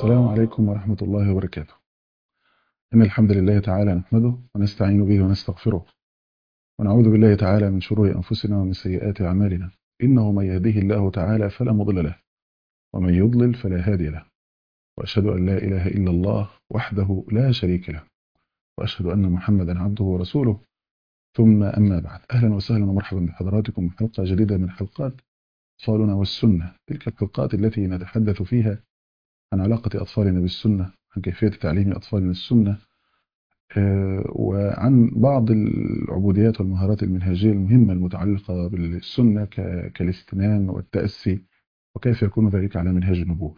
السلام عليكم ورحمة الله وبركاته إن الحمد لله تعالى نحمده ونستعين به ونستغفره ونعوذ بالله تعالى من شرور أنفسنا ومن سيئات أعمالنا إنه من يهده الله تعالى فلا مضل له ومن يضلل فلا هادي له وأشهد أن لا إله إلا الله وحده لا شريك له وأشهد أن محمدا عبده ورسوله ثم أما بعد أهلا وسهلا ومرحبا بحضراتكم حلقة جديدة من حلقات أطفالنا والسنة تلك الحلقات التي نتحدث فيها عن علاقة أطفالنا بالسنة عن كيفية تعليم أطفالنا السنة وعن بعض العبوديات والمهارات المنهجية المهمة المتعلقة بالسنة كالاستنان والتأسي وكيف يكون ذلك على منهج النبوة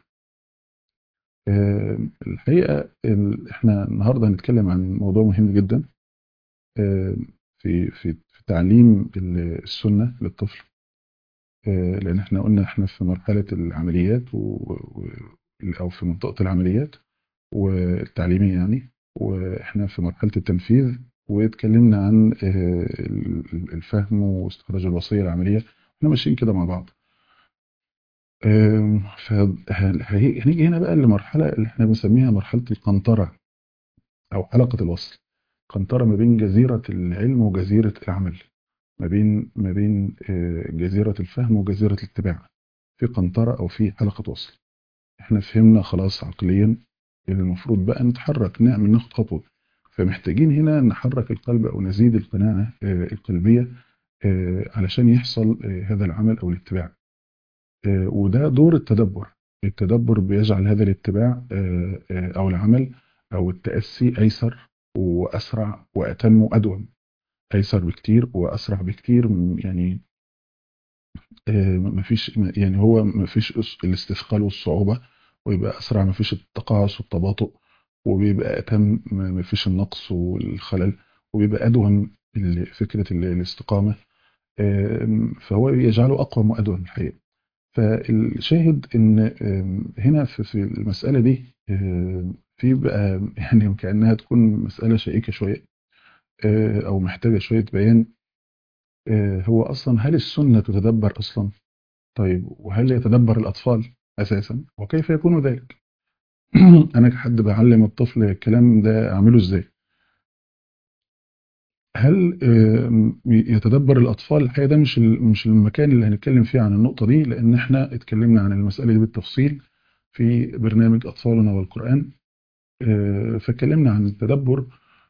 الحقيقة احنا النهاردة هنتكلم عن موضوع مهم جدا في في في تعليم السنة للطفل لأن احنا قلنا احنا في مرحلة العمليات أو في منطقة العمليات والتعليمية يعني واحنا في مرحلة التنفيذ واتكلمنا عن الفهم واستخراج الوصية العملية احنا ماشيين كده مع بعض فهنيجي هنا بقى لمرحلة اللي احنا بنسميها مرحلة القنطرة أو حلقة الوصل قنطرة ما بين جزيرة العلم وجزيرة العمل ما بين ما بين جزيرة الفهم وجزيرة الاتباع في قنطرة أو في حلقة وصل احنا فهمنا خلاص عقليا المفروض بقى نتحرك نعمل ناخد خطوة فمحتاجين هنا نحرك القلب أو نزيد القناعة القلبية علشان يحصل هذا العمل أو الاتباع وده دور التدبر التدبر بيجعل هذا الاتباع أو العمل أو التأسي أيسر وأسرع وأتم وأدوم أيسر بكتير وأسرع بكتير يعني مفيش يعني هو مفيش الاستثقال والصعوبة ويبقى أسرع مفيش التقاعس والتباطؤ وبيبقى أتم مفيش النقص والخلل وبيبقى أدوم فكرة الاستقامة فهو يجعله أقوى وأدوم الحقيقة فالشاهد ان هنا في المسألة دي في بقى يعني كأنها تكون مسألة شائكة شوية أو محتاجة شوية بيان هو أصلا هل السنة تتدبر أصلا طيب وهل يتدبر الأطفال أساسا وكيف يكون ذلك أنا كحد بعلم الطفل الكلام ده أعمله إزاي هل يتدبر الأطفال الحقيقة ده مش مش المكان اللي هنتكلم فيه عن النقطة دي لأن احنا اتكلمنا عن المسألة دي بالتفصيل في برنامج أطفالنا والقرآن فاتكلمنا عن التدبر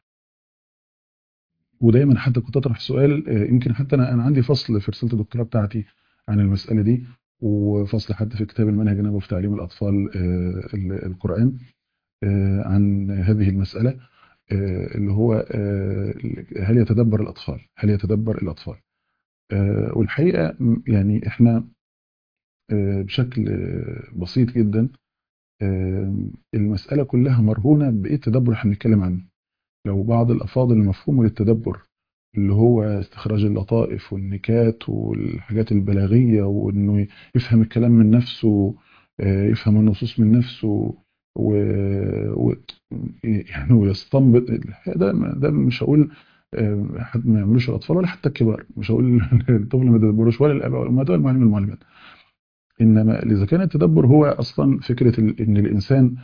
ودايما حتى كنت اطرح سؤال يمكن حتى انا انا عندي فصل في رساله الدكتوراه بتاعتي عن المساله دي وفصل حتى في كتاب المنهج النبوي في تعليم الاطفال القران عن هذه المساله اللي هو هل يتدبر الاطفال هل يتدبر الاطفال والحقيقه يعني احنا بشكل بسيط جدا المساله كلها مرهونه بايه التدبر احنا بنتكلم عنه لو بعض الأفاضل المفهوم للتدبر اللي هو استخراج اللطائف والنكات والحاجات البلاغية وإنه يفهم الكلام من نفسه يفهم النصوص من نفسه و... و... يعني ويستنبط ده ده مش هقول حد ما يعملوش الأطفال ولا حتى الكبار مش هقول الطفل ما يتدبروش ولا الآباء والأمهات ولا المعلم المعلمات إنما إذا كان التدبر هو أصلا فكرة إن الإنسان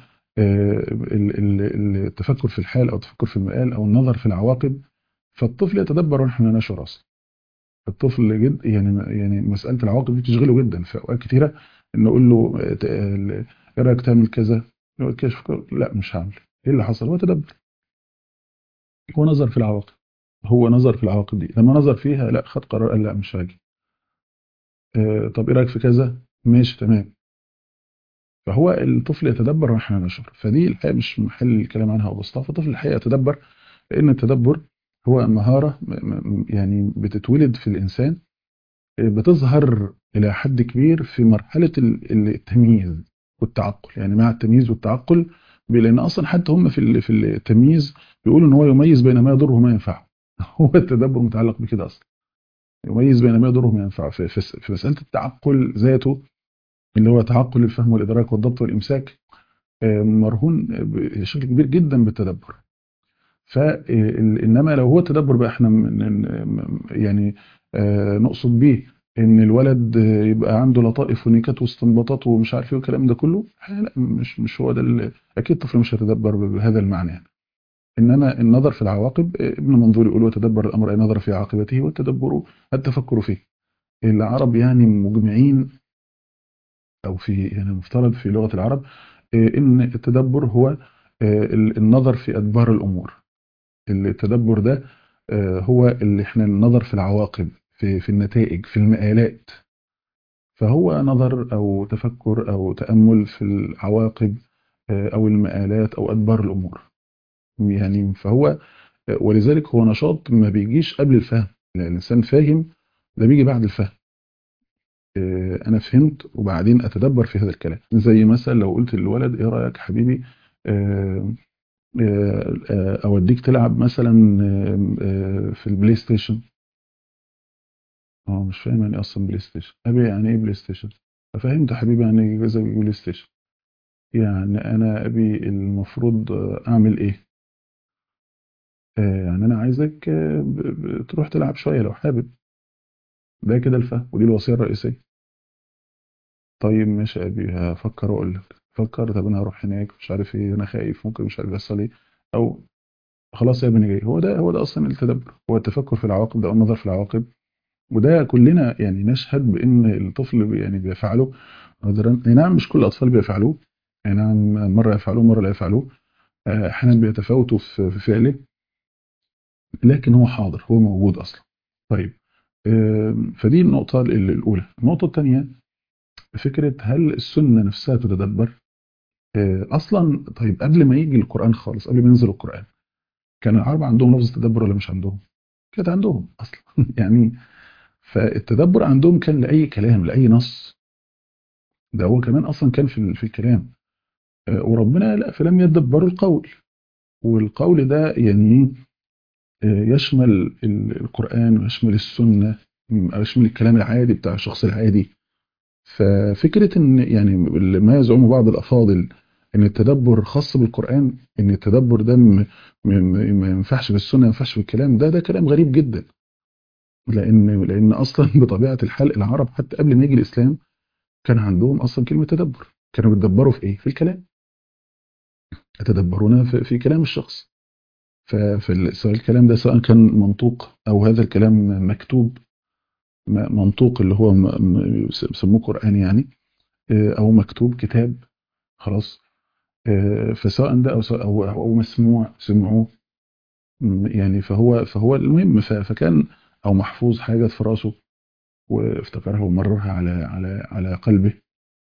التفكر في الحال أو التفكر في المآل أو النظر في العواقب فالطفل يتدبر ونحن نشعر أصلا الطفل جد يعني يعني مسألة العواقب دي تشغله جدا في أوقات كتيرة إن أقول له إيه رأيك تعمل كذا لا مش هعمل إيه اللي حصل هو تدبر هو نظر في العواقب هو نظر في العواقب دي لما نظر فيها لا خد قرار قال لا مش هاجي طب إيه رأيك في كذا ماشي تمام فهو الطفل يتدبر ونحن نشعر فدي الحقيقة مش محل الكلام عنها أو بسطها فالطفل الحقيقة يتدبر لأن التدبر هو مهارة يعني بتتولد في الإنسان بتظهر إلى حد كبير في مرحلة التمييز والتعقل يعني مع التمييز والتعقل لأن أصلا حتى هم في في التمييز بيقولوا إن هو يميز بين ما يضره وما ينفعه هو التدبر متعلق بكده أصلا يميز بين ما يضره وما ينفعه في مسألة التعقل ذاته اللي هو تعقل الفهم والإدراك والضبط والإمساك مرهون بشكل كبير جدا بالتدبر فإنما لو هو التدبر بقى احنا يعني نقصد به ان الولد يبقى عنده لطائف ونكات واستنباطات ومش عارف ايه والكلام ده كله لا مش مش هو ده ال- اكيد الطفل مش هيتدبر بهذا المعنى يعني انما النظر في العواقب ابن منظور يقول وتدبر الامر اي نظر في عاقبته والتدبر التفكر فيه العرب يعني مجمعين او في يعني المفترض في لغه العرب ان التدبر هو النظر في ادبار الامور التدبر ده هو اللي احنا النظر في العواقب في في النتائج في المآلات فهو نظر او تفكر او تأمل في العواقب او المآلات او ادبار الامور يعني فهو ولذلك هو نشاط ما بيجيش قبل الفهم يعني الانسان فاهم ده بيجي بعد الفهم انا فهمت وبعدين اتدبر في هذا الكلام زي مثلا لو قلت للولد ايه رايك حبيبي اوديك تلعب مثلا في البلاي ستيشن اه مش فاهم يعني اصلا بلاي ستيشن ابي يعني ايه بلاي ستيشن ففهمت يا حبيبي يعني ايه زي بلاي ستيشن يعني انا ابي المفروض اعمل ايه يعني انا عايزك تروح تلعب شويه لو حابب ده كده الفهم ودي الوصيه الرئيسيه طيب ماشي يا ابي هفكر واقول لك فكر طب انا هروح هناك مش عارف ايه انا خايف ممكن مش عارف يحصل ايه او خلاص يا ابني جاي هو ده هو ده اصلا التدبر هو التفكر في العواقب ده او النظر في العواقب وده كلنا يعني نشهد بان الطفل يعني بيفعله اي نعم مش كل الاطفال بيفعلوه اي نعم مره يفعلوه مره لا يفعلوه احيانا بيتفاوتوا في فعله لكن هو حاضر هو موجود اصلا طيب فدي النقطه الاولى النقطه الثانيه فكره هل السنه نفسها تتدبر اصلا طيب قبل ما يجي القران خالص قبل ما ينزل القران كان العرب عندهم لفظ تدبر ولا مش عندهم كانت عندهم اصلا يعني فالتدبر عندهم كان لاي كلام لاي نص ده هو كمان اصلا كان في في الكلام وربنا لا فلم يدبروا القول والقول ده يعني يشمل القرآن ويشمل السنة ويشمل الكلام العادي بتاع الشخص العادي ففكرة ان يعني ما يزعم بعض الافاضل ان التدبر خاص بالقرآن ان التدبر ده ما ينفعش في السنة ما ينفعش في الكلام ده ده كلام غريب جدا لان لان اصلا بطبيعة الحال العرب حتى قبل ما يجي الاسلام كان عندهم اصلا كلمة تدبر كانوا بيتدبروا في ايه في الكلام يتدبرون في, في كلام الشخص ففي سواء الكلام ده سواء كان منطوق او هذا الكلام مكتوب منطوق اللي هو بيسموه قرآن يعني او مكتوب كتاب خلاص فسواء ده او سواء أو, او مسموع سمعوه يعني فهو فهو المهم فكان او محفوظ حاجه في راسه وافتكرها ومررها على على على قلبه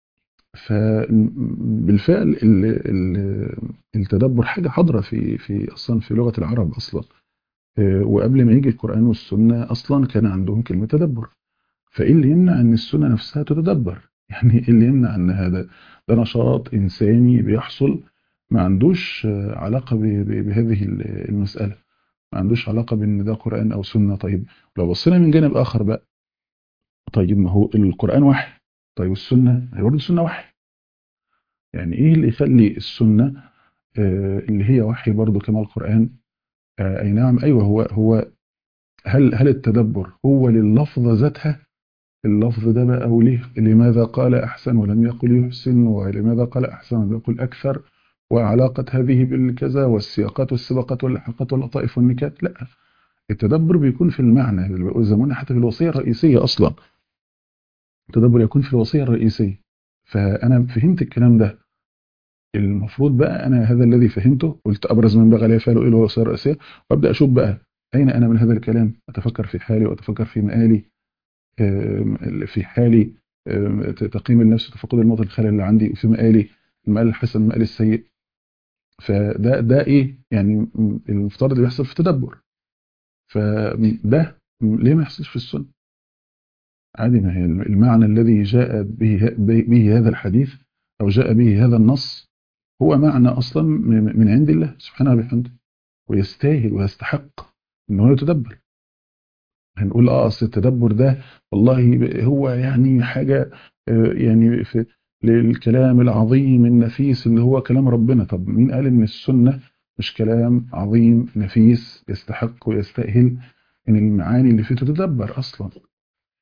فبالفعل التدبر حاجة حاضرة في في أصلا في لغة العرب أصلا وقبل ما يجي القرآن والسنة أصلا كان عندهم كلمة تدبر فإيه اللي يمنع أن السنة نفسها تتدبر يعني إيه اللي يمنع أن هذا ده نشاط إنساني بيحصل ما عندوش علاقة بهذه المسألة ما عندوش علاقة بأن ده قرآن أو سنة طيب لو بصينا من جانب آخر بقى طيب ما هو القرآن وحي طيب السنة هي برضه السنة وحي يعني ايه اللي يخلي السنة آه اللي هي وحي برضه كما القرآن آه اي نعم ايوه هو هو هل هل التدبر هو لللفظة ذاتها اللفظ ده بقى وليه لماذا قال احسن ولم يقل يحسن ولماذا قال احسن ولم يقل اكثر وعلاقة هذه بالكذا والسياقات والسباقات واللحقات واللطائف والنكات لا التدبر بيكون في المعنى زمان حتى في الوصية الرئيسية اصلا التدبر يكون في الوصية الرئيسية فأنا فهمت الكلام ده المفروض بقى أنا هذا الذي فهمته قلت أبرز من بغى لي فعله إيه الوصية الرئيسية وأبدأ أشوف بقى أين أنا من هذا الكلام أتفكر في حالي وأتفكر في مآلي في حالي تقييم النفس وتفقد الموت الخلل اللي عندي وفي مآلي المآل الحسن المآل السيء فده ده إيه يعني المفترض اللي بيحصل في التدبر فده ليه ما يحصلش في السنة عادي ما هي المعنى الذي جاء به, به هذا الحديث أو جاء به هذا النص هو معنى أصلا من عند الله سبحانه وبحمده ويستاهل ويستحق أنه يتدبر هنقول اه اصل التدبر ده والله هو يعني حاجة يعني في للكلام العظيم النفيس اللي هو كلام ربنا طب مين قال ان السنة مش كلام عظيم نفيس يستحق ويستاهل ان المعاني اللي فيه تتدبر اصلا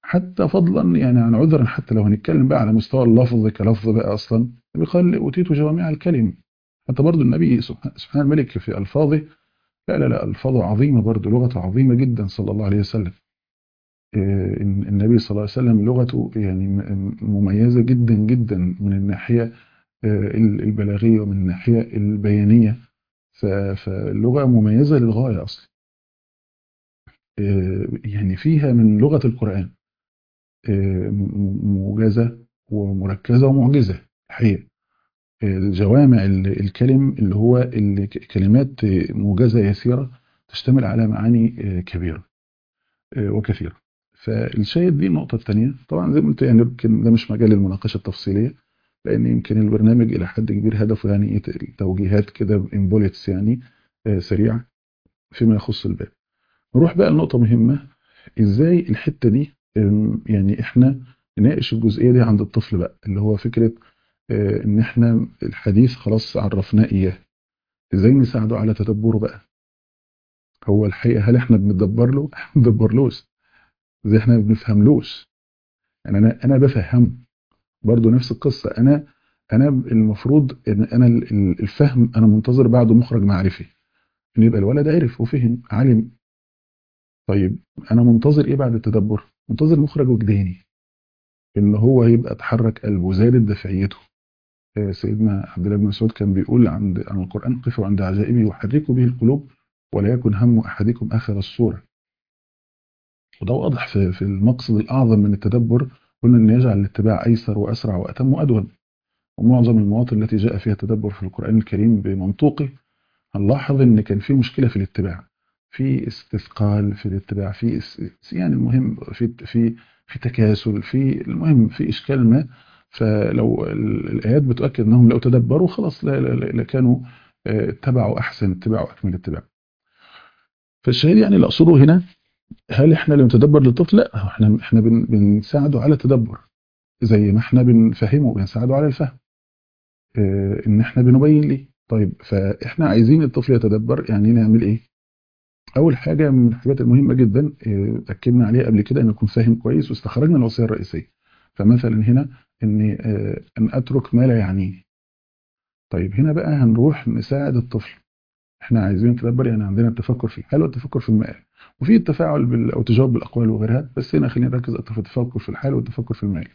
حتى فضلا يعني عن عذرا حتى لو هنتكلم بقى على مستوى اللفظ كلفظ بقى اصلا قال اوتيت جوامع الكلم حتى برضو النبي سبحان الملك في الفاظه لا لا لا الفاظه عظيمه برضو لغته عظيمه جدا صلى الله عليه وسلم النبي صلى الله عليه وسلم لغته يعني مميزه جدا جدا من الناحيه البلاغيه ومن الناحيه البيانيه فاللغه مميزه للغايه اصلا يعني فيها من لغه القران موجزه ومركزه ومعجزه الحقيقه الجوامع الكلم اللي هو الكلمات موجزه يسيره تشتمل على معاني كبيره وكثيره فالشاهد دي النقطه الثانيه طبعا زي ما قلت يعني يمكن ده مش مجال المناقشه التفصيليه لان يمكن البرنامج الى حد كبير هدفه يعني توجيهات كده امبوليتس يعني سريعه فيما يخص الباب نروح بقى لنقطه مهمه ازاي الحته دي يعني احنا نناقش الجزئيه دي عند الطفل بقى اللي هو فكره ان احنا الحديث خلاص عرفناه اياه ازاي نساعده على تدبره بقى هو الحقيقه هل احنا بندبر له ما بندبرلوش ازاي احنا ما بنفهملوش يعني انا انا بفهمه برضه نفس القصه انا انا المفروض ان انا الفهم انا منتظر بعده مخرج معرفي ان يبقى الولد عرف وفهم علم طيب انا منتظر ايه بعد التدبر منتظر مخرج وجداني ان هو يبقى اتحرك قلبه زادت دافعيته سيدنا عبد الله بن مسعود كان بيقول عند عن القران قفوا عند عجائبه وحركوا به القلوب ولا يكن هم احدكم اخر الصوره وده واضح في, في المقصد الاعظم من التدبر قلنا ان يجعل الاتباع ايسر واسرع واتم وادوم ومعظم المواطن التي جاء فيها التدبر في القران الكريم بمنطوقه هنلاحظ ان كان في مشكله في الاتباع في استثقال في الاتباع في يعني المهم في في في تكاسل في المهم في اشكال ما فلو الايات بتؤكد انهم لو تدبروا خلاص لكانوا اتبعوا احسن اتباعوا اكمل اتباع فالشاهد يعني اللي اقصده هنا هل احنا اللي نتدبر للطفل لا احنا احنا بن بنساعده على التدبر زي ما احنا بنفهمه بنساعده على الفهم اه ان احنا بنبين ليه طيب فاحنا عايزين الطفل يتدبر يعني نعمل ايه اول حاجه من الحاجات المهمه جدا اه اكدنا عليها قبل كده ان يكون فاهم كويس واستخرجنا الوصيه الرئيسيه فمثلا هنا ان اه ان اترك ما لا يعنيه طيب هنا بقى هنروح نساعد الطفل احنا عايزين نتدبر يعني عندنا التفكر في الحال والتفكر في المآل وفي التفاعل بال... او تجاوب بالاقوال وغيرها بس هنا خلينا نركز في التفكر في الحال والتفكر في المآل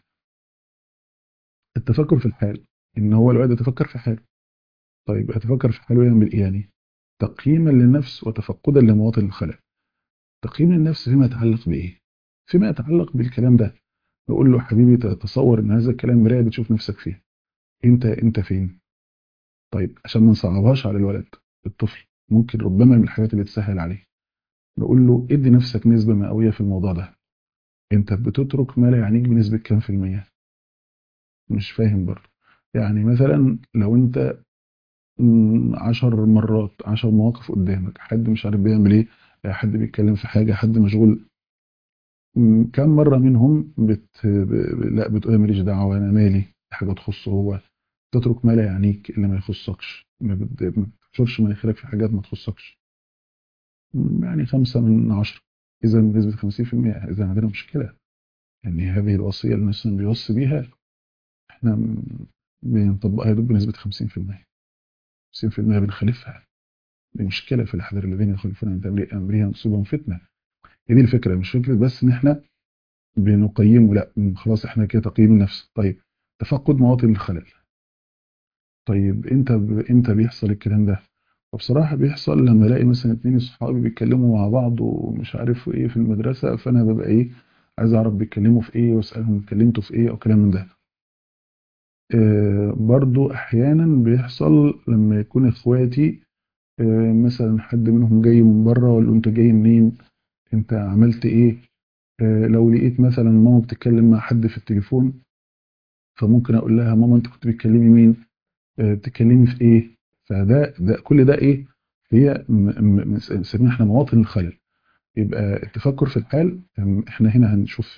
التفكر في الحال ان هو الولد يتفكر في حاله طيب يتفكر في حاله يعمل ايه يعني تقييما للنفس وتفقدا لمواطن الخلل تقييم النفس فيما يتعلق بايه فيما يتعلق بالكلام ده نقول له حبيبي تصور ان هذا الكلام مرايه بتشوف نفسك فيها انت انت فين طيب عشان ما نصعبهاش على الولد الطفل ممكن ربما من الحاجات اللي تسهل عليه نقول له ادي نفسك نسبة مئوية في الموضوع ده انت بتترك ما لا يعنيك بنسبة كام في المية مش فاهم برضه يعني مثلا لو انت عشر مرات عشر مواقف قدامك حد مش عارف بيعمل ايه حد بيتكلم في حاجة حد مشغول كم مرة منهم بت... ب... لا بتقول ماليش دعوة انا مالي حاجة تخصه هو تترك ما لا يعنيك اللي ما يخصكش ما بتشورش مناخيرك في حاجات ما تخصكش يعني خمسة من عشرة إذا بنسبة خمسين في المية إذا عندنا مشكلة يعني هذه الوصية اللي الناس بيوصي بيها إحنا بنطبقها يدوب بنسبة خمسين في المية خمسين في المية بنخالفها دي مشكلة في الأحذار الذين يخالفون عن أمرها نصيبهم فتنة هي دي الفكرة مش فكرة بس إن إحنا بنقيمه لا خلاص إحنا كده تقييم النفس طيب تفقد مواطن الخلل طيب امتى امتى بيحصل الكلام ده وبصراحة بيحصل لما الاقي مثلا اتنين صحابي بيتكلموا مع بعض ومش عارف ايه في المدرسة فانا ببقى ايه عايز اعرف بيتكلموا في ايه واسألهم اتكلمتوا في ايه او كلام من ده آه برضو احيانا بيحصل لما يكون اخواتي آه مثلا حد منهم جاي من بره ولا انت جاي منين انت عملت ايه آه لو لقيت مثلا ماما بتتكلم مع حد في التليفون فممكن اقول لها ماما انت كنت بتكلمي مين بتتكلمي في ايه فده ده كل ده ايه هي بنسميها احنا مواطن الخلل يبقى التفكر في الحال احنا هنا هنشوف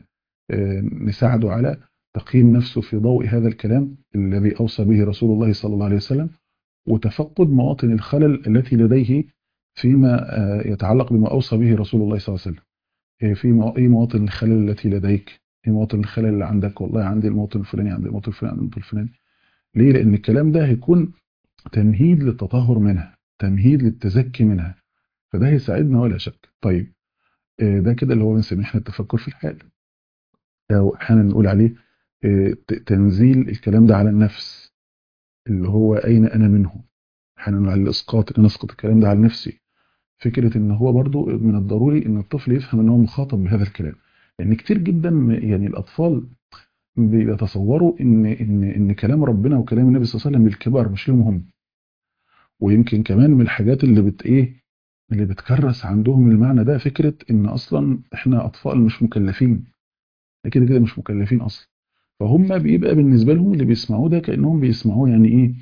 نساعده على تقييم نفسه في ضوء هذا الكلام الذي اوصى به رسول الله صلى الله عليه وسلم وتفقد مواطن الخلل التي لديه فيما يتعلق بما اوصى به رسول الله صلى الله عليه وسلم إيه في مو- ايه مواطن الخلل التي لديك ايه مواطن الخلل اللي عندك والله عندي الموطن الفلاني عندي الموطن الفلاني عندي الموطن الفلاني ليه لان الكلام ده هيكون تمهيد للتطهر منها تمهيد للتزكي منها فده هيساعدنا ولا شك طيب إيه ده كده اللي هو بنسميه احنا التفكر في الحال او احيانا نقول عليه إيه ت- تنزيل الكلام ده على النفس اللي هو اين انا منه احيانا نقول على الاسقاط ان انا اسقط الكلام ده على نفسي فكرة ان هو برضو من الضروري ان الطفل يفهم ان هو مخاطب بهذا الكلام لان كتير جدا م- يعني الاطفال بيتصوروا ان ان ان كلام ربنا وكلام النبي صلى الله عليه وسلم للكبار مش لهم هم ويمكن كمان من الحاجات اللي بت ايه اللي بتكرس عندهم المعنى ده فكرة ان اصلا احنا اطفال مش مكلفين كده كده مش مكلفين اصلا فهم بيبقى بالنسبة لهم اللي بيسمعوه ده كأنهم بيسمعوه يعني ايه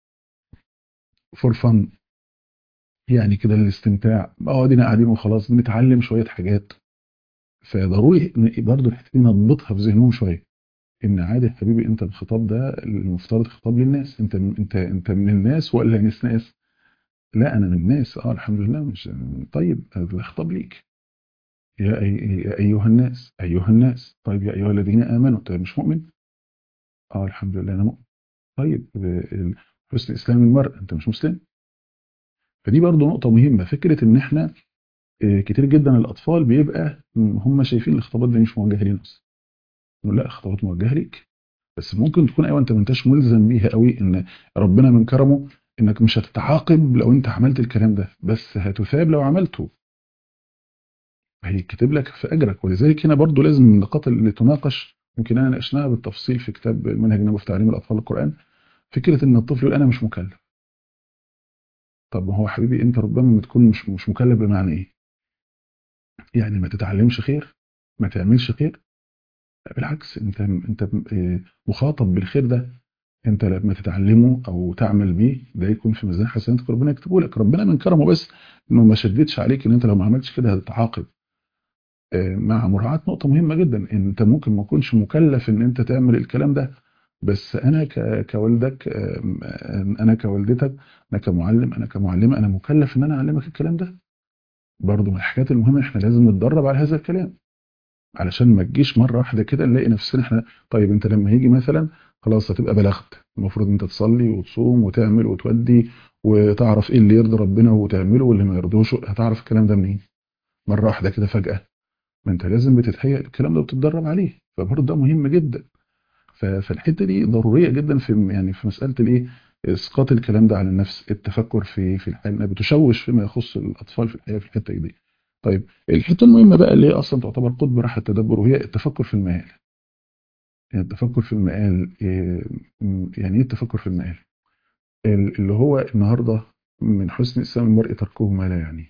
فور فن يعني كده للاستمتاع اه ادينا قاعدين وخلاص بنتعلم شوية حاجات فضروري إن برضه الحته دي نضبطها في ذهنهم شويه ان عادي يا حبيبي انت الخطاب ده المفترض خطاب للناس انت انت انت من الناس ولا ناس ناس لا انا من الناس اه الحمد لله مش طيب ده خطاب ليك يا, أي... يا ايها الناس ايها الناس طيب يا ايها الذين امنوا انت مش مؤمن اه الحمد لله انا مؤمن طيب ال- حسن اسلام المرء انت مش مسلم فدي برضه نقطه مهمه فكره ان احنا آه، كتير جدا الاطفال بيبقى هم شايفين الخطابات دي مش موجهه لينا اصلا نقول لا الخطابات موجهه ليك بس ممكن تكون ايوه انت ما انتش ملزم بيها قوي ان ربنا من كرمه انك مش هتتعاقب لو انت عملت الكلام ده بس هتثاب لو عملته هيكتب لك في اجرك ولذلك هنا برضو لازم من النقاط اللي تناقش يمكن انا ناقشناها بالتفصيل في كتاب المنهج النبوي في تعليم الاطفال القران فكره ان الطفل يقول انا مش مكلف طب ما هو حبيبي انت ربما بتكون مش مش مكلف بمعنى ايه يعني ما تتعلمش خير ما تعملش خير لا بالعكس انت انت آه، مخاطب بالخير ده انت لما تتعلمه او تعمل بيه ده يكون في ميزان حسناتك ربنا يكتبه لك ربنا من كرمه بس انه ما شددش عليك ان انت لو ما عملتش كده هتتعاقب آه، مع مراعاة نقطة مهمة جدا انت ممكن ما تكونش مكلف ان انت تعمل الكلام ده بس انا ك- كوالدك آم، آم، انا كوالدتك انا كمعلم انا كمعلمة انا مكلف ان انا اعلمك الكلام ده برضو من الحاجات المهمة احنا لازم نتدرب على هذا الكلام علشان ما تجيش مرة واحدة كده نلاقي نفسنا احنا طيب انت لما يجي مثلا خلاص هتبقى بلغت المفروض انت تصلي وتصوم وتعمل وتودي وتعرف ايه اللي يرضي ربنا وتعمله واللي ما يرضوش هتعرف الكلام ده منين مرة واحدة كده فجأة ما انت لازم بتتهيأ الكلام ده وتتدرب عليه فبرضه ده مهم جدا ف- فالحتة دي ضرورية جدا في يعني في مسألة الايه اسقاط الكلام ده على النفس التفكر في في الحياة انها بتشوش فيما يخص الاطفال في الحياة في الحتة دي طيب الحتة المهمة بقى اللي هي اصلا تعتبر قطب راحة التدبر وهي التفكر في المآل يعني التفكر في المقال إيه، م- يعني ايه التفكر في المقال ال- اللي هو النهارده من حسن اسلام المرء تركه ما لا يعنيه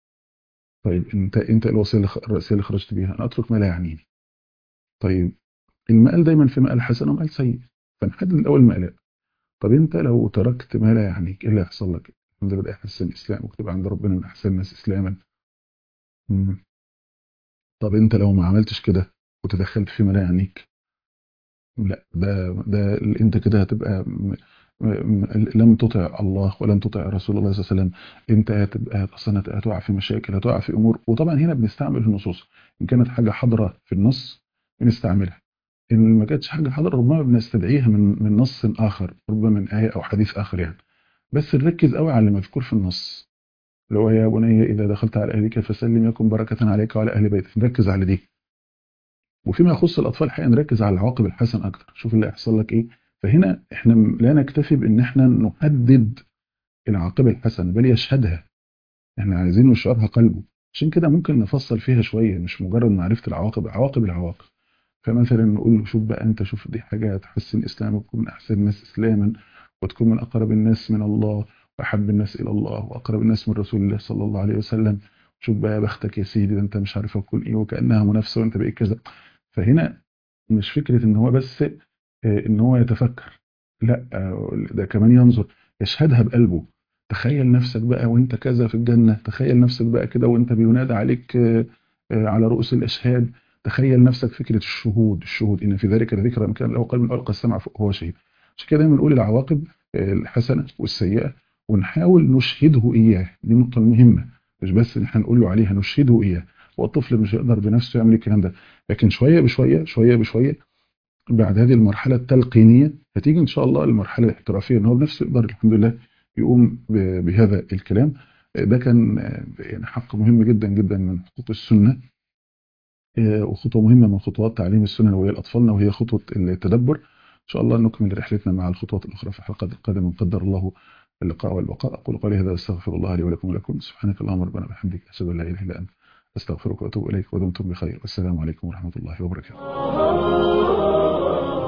طيب انت انت الوصيه اللي خ- الرئيسيه اللي خرجت بيها انا اترك ما لا يعنيني طيب المقال دايما في مقال حسن ومقال سيء فنحدد الاول المقالات طب انت لو تركت ما لا يعنيك ايه اللي هيحصل لك الحمد لله احسن اسلام وكتب عند ربنا من احسن الناس اسلاما مم. طب انت لو ما عملتش كده وتدخلت في ما لا يعنيك لا ده ده انت كده هتبقى م- م- لم تطع الله ولم تطع رسول الله صلى الله عليه وسلم انت هتبقى اصلا هت- هتقع في مشاكل هتقع في امور وطبعا هنا بنستعمل النصوص ان كانت حاجه حاضره في النص بنستعملها ان ما كانتش حاجه حاضره ربما بنستدعيها من من نص اخر ربما من ايه او حديث اخر يعني بس نركز قوي على المذكور في النص اللي هو يا بني اذا دخلت على اهلك فسلم يكن بركه عليك وعلى اهل بيتك نركز على دي وفيما يخص الاطفال الحقيقه نركز على العواقب الحسن اكتر شوف اللي هيحصل لك ايه فهنا احنا م- لا نكتفي بان احنا نحدد العاقبه الحسنه بل يشهدها احنا عايزين نشعرها قلبه عشان كده ممكن نفصل فيها شويه مش مجرد معرفه العواقب عواقب العواقب فمثلا نقول له شوف بقى انت شوف دي حاجه هتحسن اسلامك وتكون من احسن الناس اسلاما وتكون من اقرب الناس من الله واحب الناس الى الله واقرب الناس من رسول الله صلى الله عليه وسلم شوف بقى يا بختك يا سيدي ده انت مش عارف اكون ايه وكانها منافسه وانت بقيت كذا فهنا مش فكرة ان هو بس آه، ان هو يتفكر لا آه، ده كمان ينظر يشهدها بقلبه تخيل نفسك بقى وانت كذا في الجنة تخيل نفسك بقى كده وانت بينادى عليك آه، آه، على رؤوس الاشهاد تخيل نفسك فكرة الشهود الشهود ان في ذلك ذكرى من كان له قلب القى السمع فهو شهيد عشان كده دايما نقول العواقب آه، الحسنة والسيئة ونحاول نشهده اياه دي النقطة المهمة مش بس ان احنا نقول له عليها نشهده اياه هو الطفل مش هيقدر بنفسه يعمل الكلام ده لكن شويه بشويه شويه بشويه بعد هذه المرحله التلقينيه هتيجي ان شاء الله المرحله الاحترافيه ان هو بنفسه يقدر الحمد لله يقوم ب- بهذا الكلام ده كان آه، يعني حق مهم جدا جدا من حقوق السنه آه، وخطوه مهمه من خطوات تعليم السنه وهي لاطفالنا وهي خطوه التدبر ان شاء الله نكمل رحلتنا مع الخطوات الاخرى في الحلقه القادمه قدر الله اللقاء والبقاء اقول قولي هذا استغفر الله لي ولكم ولكم سبحانك اللهم ربنا وبحمدك اشهد ان لا اله الا انت استغفرك واتوب اليك ودمتم بخير والسلام عليكم ورحمه الله وبركاته